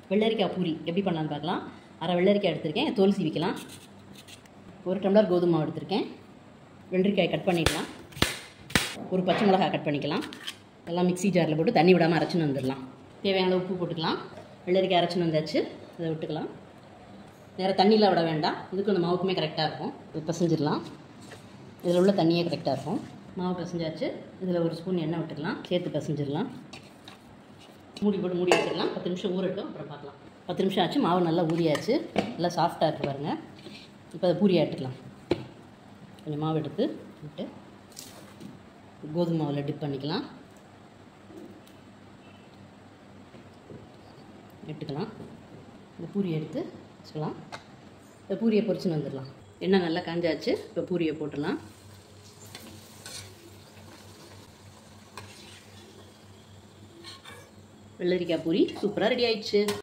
வெள்ளரிக்காய் பூரி எப்படி பண்ணலான்னு பார்க்கலாம் அரை வெள்ளரிக்காய் எடுத்திருக்கேன் தோல் சீவிக்கலாம் ஒரு டம்ளர் கோதுமை மாவு எடுத்திருக்கேன் வெள்ளரிக்காய் கட் பண்ணிடலாம் ஒரு பச்சை மிளகாய் கட் பண்ணிக்கலாம் எல்லாம் மிக்ஸி ஜாரில் போட்டு தண்ணி விடாமல் அரைச்சின்னு வந்துடலாம் தேவையான அளவு உப்பு போட்டுக்கலாம் வெள்ளரிக்காய் அரைச்சின்னு வந்தாச்சு இதை விட்டுக்கலாம் வேறு தண்ணியில் விட வேண்டாம் இதுக்கு அந்த மாவுக்குமே கரெக்டாக இருக்கும் இது பிசைஞ்சிடலாம் இதில் உள்ள தண்ணியே கரெக்டாக இருக்கும் மாவு பிசைஞ்சாச்சு இதில் ஒரு ஸ்பூன் எண்ணெய் விட்டுக்கலாம் சேர்த்து பிசைஞ்சிடலாம் மூடி போட்டு மூடி வச்சிடலாம் பத்து நிமிஷம் ஊறட்டும் அப்புறம் பார்க்கலாம் பத்து நிமிஷம் ஆச்சு மாவு நல்லா ஊறியாச்சு நல்லா சாஃப்டாக இருக்கு பாருங்க இப்போ அதை பூரி ஆட்டுக்கலாம் கொஞ்சம் மாவு எடுத்து விட்டு கோதுமை மாவில் டிப் பண்ணிக்கலாம் எடுத்துக்கலாம் இந்த பூரி எடுத்து வச்சுக்கலாம் இந்த பூரியை பொரிச்சுன்னு வந்துடலாம் எண்ணெய் நல்லா காஞ்சாச்சு இப்போ பூரியை போட்டுடலாம் வெள்ளரிக்காய் பூரி சூப்பராக ரெடி ஆயிடுச்சு